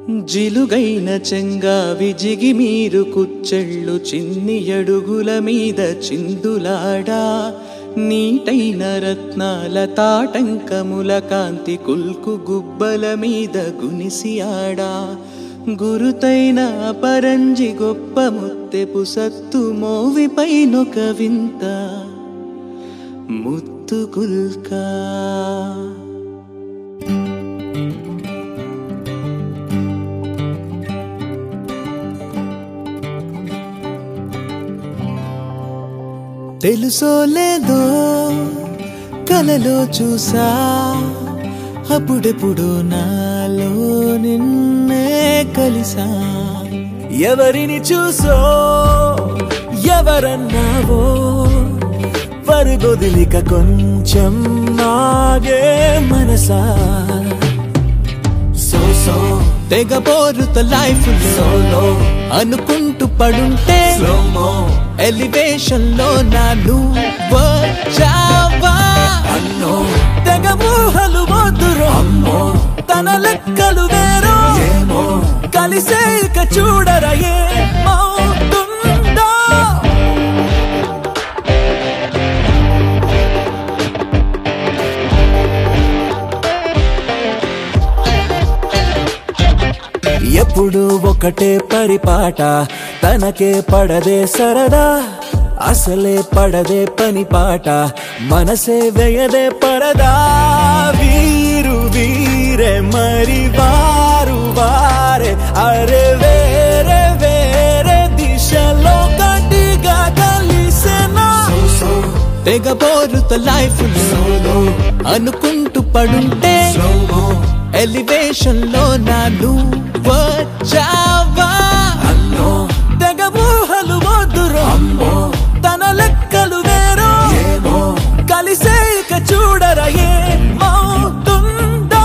జిలుగైన చెంగా విజిగి మీరు కుచ్చెళ్ళు చిన్ని అడుగుల మీద చిందులాడా నీటైన రత్నాల తాటంకముల కాంతి కుల్కు గుబ్బల మీద గునిసి ఆడా గురుతైన పరంజి గొప్ప ముత్తెపు సత్తు మోవిపైనొక వింత ముత్తు కుల్కా తెలుసో లేదో కలలో చూసా అప్పుడెప్పుడు నాలో నిన్నే కలిసా ఎవరిని చూసో ఎవరన్నావో పరుగొదిలిక కొంచెం నాగే మనసా సో సో తెగ పోరుత లైఫ్ సోలో అనుకుంటూ పడుంటే స్లోమో ఎలివేషన్ లో నాను వచ్చావా అన్నో తెగ ఊహలు వద్దురు అమ్మో తన లెక్కలు వేరు ఏమో కలిసే ఇక చూడరా ఏమవుతుందో ఎప్పుడు ఒకటే పరిపాట తనకే పడదే సరదా అసలే పడదే పని పాట మనసే వేయదే పరదా వీరు వీరే మరి వారు వారే అరే వేరే వేరే దిశలో గట్టిగా కలిసేనా తెగ పోరుత లైఫ్ అనుకుంటూ పడుంటే ఎలివేషన్ లో నాను వచ్చావా అన్నో తెగ ఊహలు వద్దురు అమ్మో తన లెక్కలు వేరు ఏమో కలిసే ఇక చూడరా ఏమవుతుందో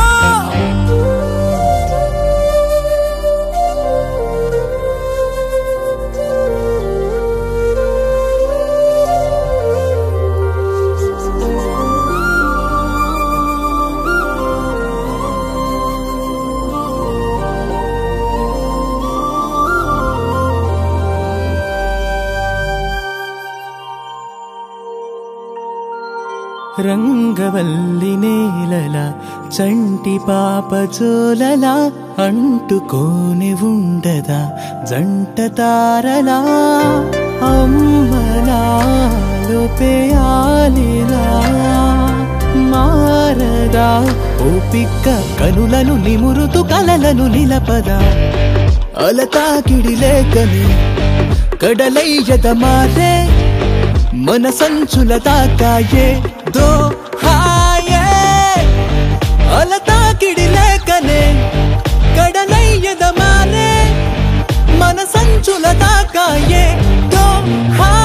రంగవల్లి నేలల చంటి పాప జోలలా అంటుకోని ఉండదా జంట తారలా అమ్మలాలు పేయాలిలా మారదా ఓపిక్క కనులను నిమురుతు కలలను నిలపదా అలతాకిడి లేకని కడలయ్యద మారే మన సంచుల తాకాయే దో హాయే అలతాకిడి లేకనే కడలయ్యద మారే మన సంచుల తాకాయే దో హా